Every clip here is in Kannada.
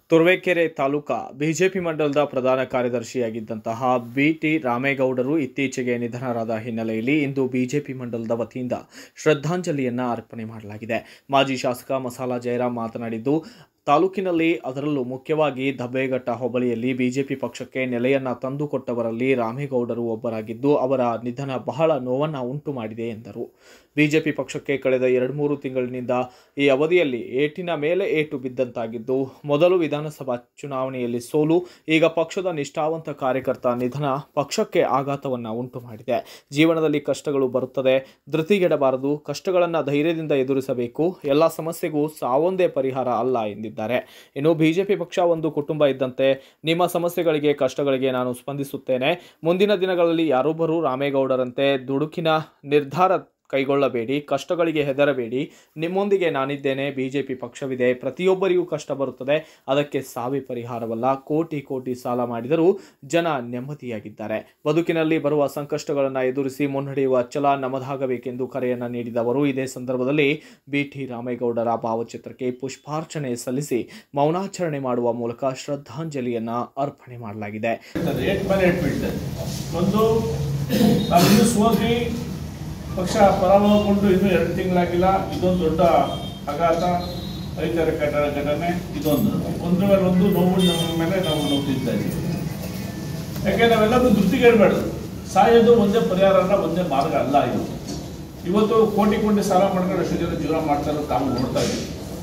ತುರುವೇಕೆರೆ ತಾಲೂಕಾ ಬಿಜೆಪಿ ಮಂಡಲದ ಪ್ರಧಾನ ಕಾರ್ಯದರ್ಶಿಯಾಗಿದ್ದಂತಹ ಬಿಟಿ ರಾಮೇಗೌಡರು ಇತ್ತೀಚೆಗೆ ನಿಧನರಾದ ಹಿನ್ನೆಲೆಯಲ್ಲಿ ಇಂದು ಬಿಜೆಪಿ ಮಂಡಲದ ವತಿಯಿಂದ ಶ್ರದ್ಧಾಂಜಲಿಯನ್ನ ಅರ್ಪಣೆ ಮಾಡಲಾಗಿದೆ ಮಾಜಿ ಶಾಸಕ ಮಸಾಲ ಜಯರಾಮ್ ಮಾತನಾಡಿದ್ದು ತಾಲೂಕಿನಲ್ಲಿ ಅದರಲ್ಲೂ ಮುಖ್ಯವಾಗಿ ದಬ್ಬೆಘಟ್ಟ ಹೋಬಳಿಯಲ್ಲಿ ಬಿಜೆಪಿ ಪಕ್ಷಕ್ಕೆ ನೆಲೆಯನ್ನ ತಂದುಕೊಟ್ಟವರಲ್ಲಿ ರಾಮೇಗೌಡರು ಒಬ್ಬರಾಗಿದ್ದು ಅವರ ನಿಧನ ಬಹಳ ನೋವನ್ನ ಉಂಟು ಮಾಡಿದೆ ಎಂದರು ಬಿಜೆಪಿ ಪಕ್ಷಕ್ಕೆ ಕಳೆದ ಎರಡು ಮೂರು ತಿಂಗಳಿನಿಂದ ಈ ಅವಧಿಯಲ್ಲಿ ಏಟಿನ ಮೇಲೆ ಏಟು ಬಿದ್ದಂತಾಗಿದ್ದು ಮೊದಲು ವಿಧಾನಸಭಾ ಚುನಾವಣೆಯಲ್ಲಿ ಸೋಲು ಈಗ ಪಕ್ಷದ ನಿಷ್ಠಾವಂತ ಕಾರ್ಯಕರ್ತ ನಿಧನ ಪಕ್ಷಕ್ಕೆ ಆಘಾತವನ್ನ ಉಂಟು ಮಾಡಿದೆ ಜೀವನದಲ್ಲಿ ಕಷ್ಟಗಳು ಬರುತ್ತದೆ ಧೃತಿಗೆಡಬಾರದು ಕಷ್ಟಗಳನ್ನು ಧೈರ್ಯದಿಂದ ಎದುರಿಸಬೇಕು ಎಲ್ಲ ಸಮಸ್ಯೆಗೂ ಸಾವೊಂದೇ ಪರಿಹಾರ ಅಲ್ಲ ಎಂದಿದ್ದಾರೆ ಇನ್ನು ಬಿಜೆಪಿ ಪಕ್ಷ ಒಂದು ಕುಟುಂಬ ಇದ್ದಂತೆ ನಿಮ್ಮ ಸಮಸ್ಯೆಗಳಿಗೆ ಕಷ್ಟಗಳಿಗೆ ನಾನು ಸ್ಪಂದಿಸುತ್ತೇನೆ ಮುಂದಿನ ದಿನಗಳಲ್ಲಿ ಯಾರೊಬ್ಬರೂ ರಾಮೇಗೌಡರಂತೆ ದುಡುಕಿನ ನಿರ್ಧಾರ ಕೈಗೊಳ್ಳಬೇಡಿ ಕಷ್ಟಗಳಿಗೆ ಹೆದರಬೇಡಿ ನಿಮ್ಮೊಂದಿಗೆ ನಾನಿದ್ದೇನೆ ಬಿಜೆಪಿ ಪಕ್ಷವಿದೆ ಪ್ರತಿಯೊಬ್ಬರಿಗೂ ಕಷ್ಟ ಬರುತ್ತದೆ ಅದಕ್ಕೆ ಸಾವೇ ಪರಿಹಾರವಲ್ಲ ಕೋಟಿ ಕೋಟಿ ಸಾಲ ಮಾಡಿದರೂ ಜನ ನೆಮ್ಮದಿಯಾಗಿದ್ದಾರೆ ಬದುಕಿನಲ್ಲಿ ಬರುವ ಸಂಕಷ್ಟಗಳನ್ನು ಎದುರಿಸಿ ಮುನ್ನಡೆಯುವ ಛಲ ನಮ್ಮದಾಗಬೇಕೆಂದು ಕರೆಯನ್ನು ನೀಡಿದವರು ಇದೇ ಸಂದರ್ಭದಲ್ಲಿ ಬಿಟಿ ರಾಮೇಗೌಡರ ಭಾವಚಿತ್ರಕ್ಕೆ ಪುಷ್ಪಾರ್ಚನೆ ಸಲ್ಲಿಸಿ ಮೌನಾಚರಣೆ ಮಾಡುವ ಮೂಲಕ ಶ್ರದ್ಧಾಂಜಲಿಯನ್ನ ಅರ್ಪಣೆ ಮಾಡಲಾಗಿದೆ ಬೀಳ್ತದೆ ಏಟ್ ಮೇಲೆ ಏಟ್ ಬೀಳ್ತದೆ ಒಂದು ನಾವು ಇನ್ನೂ ಸೋತ್ವಿ ಪಕ್ಷ ಪರಾಭವಗೊಂಡು ಇನ್ನೂ ಎರಡು ತಿಂಗಳಾಗಿಲ್ಲ ಇದೊಂದು ದೊಡ್ಡ ಆಘಾತ ರೈತರ ಕಟ್ಟಡ ಘಟನೆ ಇದೊಂದು ಒಂದ್ರ ಮೇಲೆ ಒಂದು ನೋವು ನಮ್ಮ ಮೇಲೆ ನಾವು ನೋಡ್ತಿದ್ದ ಇದ್ದೀವಿ ಯಾಕೆ ನಾವೆಲ್ಲರೂ ಧೃತಿಗೆಡಬೇಡ ಸಾಯೋದು ಒಂದೇ ಪರಿಹಾರ ಅಲ್ಲ ಒಂದೇ ಮಾರ್ಗ ಅಲ್ಲ ಇದು ಇವತ್ತು ಕೋಟಿ ಕೋಟಿ ಸಾಲ ಮಾಡ್ಕೊಂಡು ಎಷ್ಟು ಜನ ಜೀವನ ಮಾಡ್ತಾರೆ ತಾವು ನೋಡ್ತಾ ಇದ್ದೀವಿ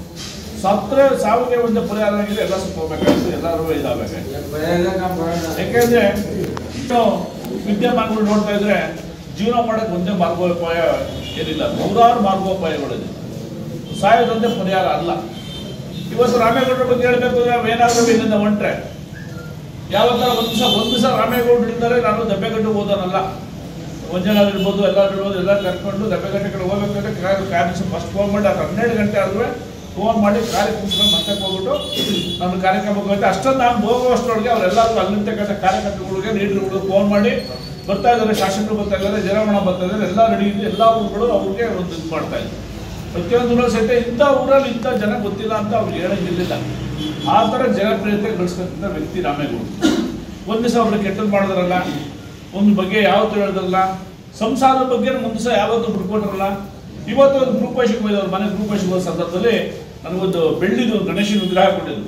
ಸತ್ರ ಸಾವಿಗೆ ಒಂದೇ ಪರಿಹಾರ ಆಗಿದೆ ಎಲ್ಲ ಸುತ್ತೋಗ್ಬೇಕಾಗಿತ್ತು ಎಲ್ಲರೂ ಇದಾಗಬೇಕಾಗಿತ್ತು ಯಾಕೆಂದ್ರೆ ಇನ್ನು ವಿದ್ಯಮಾನಗಳು ನೋಡ್ತಾ ಇದ್ರೆ ಜೀವನ ಮಾಡಕ್ಕೆ ಒಂದೇ ಮಾರ್ಗೋಪಾಯ ಏನಿಲ್ಲ ನೂರಾರು ಮಾರ್ಗೋಪಾಯಗಳಿದೆ ಸಾಯೋದೊಂದೇ ಪರಿಹಾರ ಅಲ್ಲ ಇವತ್ತು ರಾಮೇಗೌಡರ ಬಗ್ಗೆ ಹೇಳ್ಬೇಕು ಅಂದ್ರೆ ನಾವೇನಾದ್ರೂ ಇಲ್ಲಿಂದ ಹೊಂಟ್ರೆ ಯಾವತ್ತಾರ ಒಂದು ದಿವಸ ಒಂದು ದಿವಸ ರಾಮೇಗೌಡರು ಇರ್ತಾರೆ ನಾನು ದಬ್ಬೆಗಟ್ಟು ಹೋದನಲ್ಲ ಮಂಜುನಾಥ್ ಇರ್ಬೋದು ಎಲ್ಲರೂ ಇರ್ಬೋದು ಎಲ್ಲ ಕರ್ಕೊಂಡು ದಬ್ಬೆಗಟ್ಟೆ ಕಡೆ ಹೋಗ್ಬೇಕಂದ್ರೆ ಕಾರ್ ಕಾರ್ಯ ಫಸ್ಟ್ ಫೋನ್ ಮಾಡಿ ಅದು ಹನ್ನೆರಡು ಗಂಟೆ ಆದ್ರೂ ಫೋನ್ ಮಾಡಿ ಕಾರ್ಯ ಕುಂತ್ಕೊಂಡು ಮತ್ತೆ ಹೋಗ್ಬಿಟ್ಟು ನನ್ನ ಕಾರ್ಯಕ್ರಮಕ್ಕೆ ಹೋಗ್ತಾ ಅಷ್ಟೊಂದು ನಾನು ಹೋಗುವಷ್ಟರೊಳಗೆ ಅವರೆಲ್ಲರೂ ಅಲ್ಲಿರ್ತಕ್ಕಂಥ ಕಾರ್ಯಕರ್ತರುಗಳಿಗೆ ಲೀಡರ್ಗಳು ಫೋನ್ ಮಾಡಿ ಬರ್ತಾ ಇದ್ದಾರೆ ಶಾಸಕರು ಬರ್ತಾ ಇದ್ದಾರೆ ಜಯರಮಣ ಬರ್ತಾ ಇದ್ದಾರೆ ಎಲ್ಲ ರೆಡಿ ಇದೆ ಎಲ್ಲ ಊರುಗಳು ಅವ್ರಿಗೆ ಒಂದು ಇದು ಮಾಡ್ತಾ ಇದ್ದಾರೆ ಪ್ರತಿಯೊಂದು ಸಹಿತ ಇಂಥ ಊರಲ್ಲಿ ಇಂಥ ಜನ ಗೊತ್ತಿಲ್ಲ ಅಂತ ಅವ್ರು ಹೇಳಂಗಿಲ್ಲ ಆ ಥರ ಜನಪ್ರಿಯತೆ ಗಳಿಸ್ಕೊಂತ ವ್ಯಕ್ತಿ ರಾಮೇಗೌಡ ಒಂದು ದಿವಸ ಅವ್ರಿಗೆ ಕೆಟ್ಟದ್ದು ಮಾಡಿದ್ರಲ್ಲ ಒಂದು ಬಗ್ಗೆ ಯಾವತ್ತೂ ಹೇಳ್ದಲ್ಲ ಸಂಸಾರದ ಬಗ್ಗೆ ಒಂದು ದಿವಸ ಯಾವತ್ತೂ ಬಿಡ್ಕೊಟ್ರಲ್ಲ ಇವತ್ತು ಒಂದು ಗ್ರೂಪೇಶಿಗೆ ಹೋಯ್ದವ್ರು ಮನೆ ಗ್ರೂಪೇಶಿಗೆ ಹೋದ ಸಂದರ್ಭದಲ್ಲಿ ನನಗೊಂದು ಬೆಳ್ಳಿದು ಗಣೇಶನ ವಿಗ್ರಹ ಕೊಟ್ಟಿದ್ರು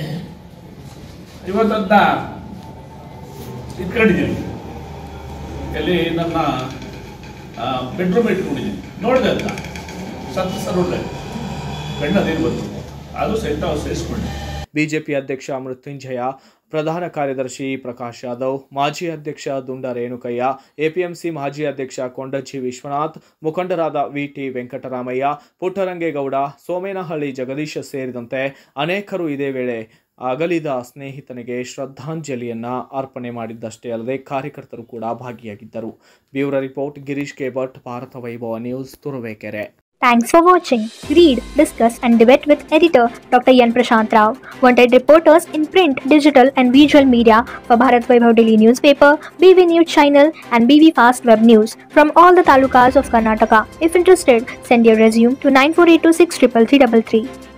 ಇವತ್ತದನ್ನ ಇಟ್ಕೊಂಡಿದ್ದೀನಿ ಎಲ್ಲಿ ನನ್ನ ಬೆಡ್ರೂಮ್ ಇಟ್ಕೊಂಡಿದ್ದೀನಿ ನೋಡಿದೆ ಅಂತ ಸತ್ತ ಸರುಳ್ಳೆ ಬೆಣ್ಣದೇನು ಬಂತು ಅದು ಸಹಿತ ಅವ್ರು ಸೇರಿಸ್ಕೊಂಡೆ ಬಿಜೆಪಿ ಅಧ್ಯಕ್ಷ ಮೃತ್ಯುಂಜಯ ಪ್ರಧಾನ ಕಾರ್ಯದರ್ಶಿ ಪ್ರಕಾಶ್ ಯಾದವ್ ಮಾಜಿ ಅಧ್ಯಕ್ಷ ದುಂಡ ರೇಣುಕಯ್ಯ ಎಪಿಎಂಸಿ ಮಾಜಿ ಅಧ್ಯಕ್ಷ ಕೊಂಡಜ್ಜಿ ವಿಶ್ವನಾಥ್ ಮುಖಂಡರಾದ ವಿಟಿ ವೆಂಕಟರಾಮಯ್ಯ ಪುಟ್ಟರಂಗೇಗೌಡ ಸೋಮೇನಹಳ್ಳಿ ಜಗದೀಶ ಸೇರಿದಂತೆ ಅನೇಕರು ಇದೇ ವೇಳೆ ಅಗಲಿದ ಸ್ನೇಹಿತನಿಗೆ ಶ್ರದ್ಧಾಂಜಲಿಯನ್ನ ಅರ್ಪಣೆ ಮಾಡಿದ್ದಷ್ಟೇ ಅಲ್ಲದೆ ಕಾರ್ಯಕರ್ತರು ಕೂಡ ಭಾಗಿಯಾಗಿದ್ದರು bureau report Girish K Bhat Bharata Vaibhava news Turuvekere Thanks for watching. Read, discuss, and debate with editor Dr. Yan Prashant Rao. Wanted reporters in print, digital, and visual media for Bharat Vaibhav Daily Newspaper, BV News Channel, and BV Fast Web News from all the talukas of Karnataka. If interested, send your resume to 9482633333.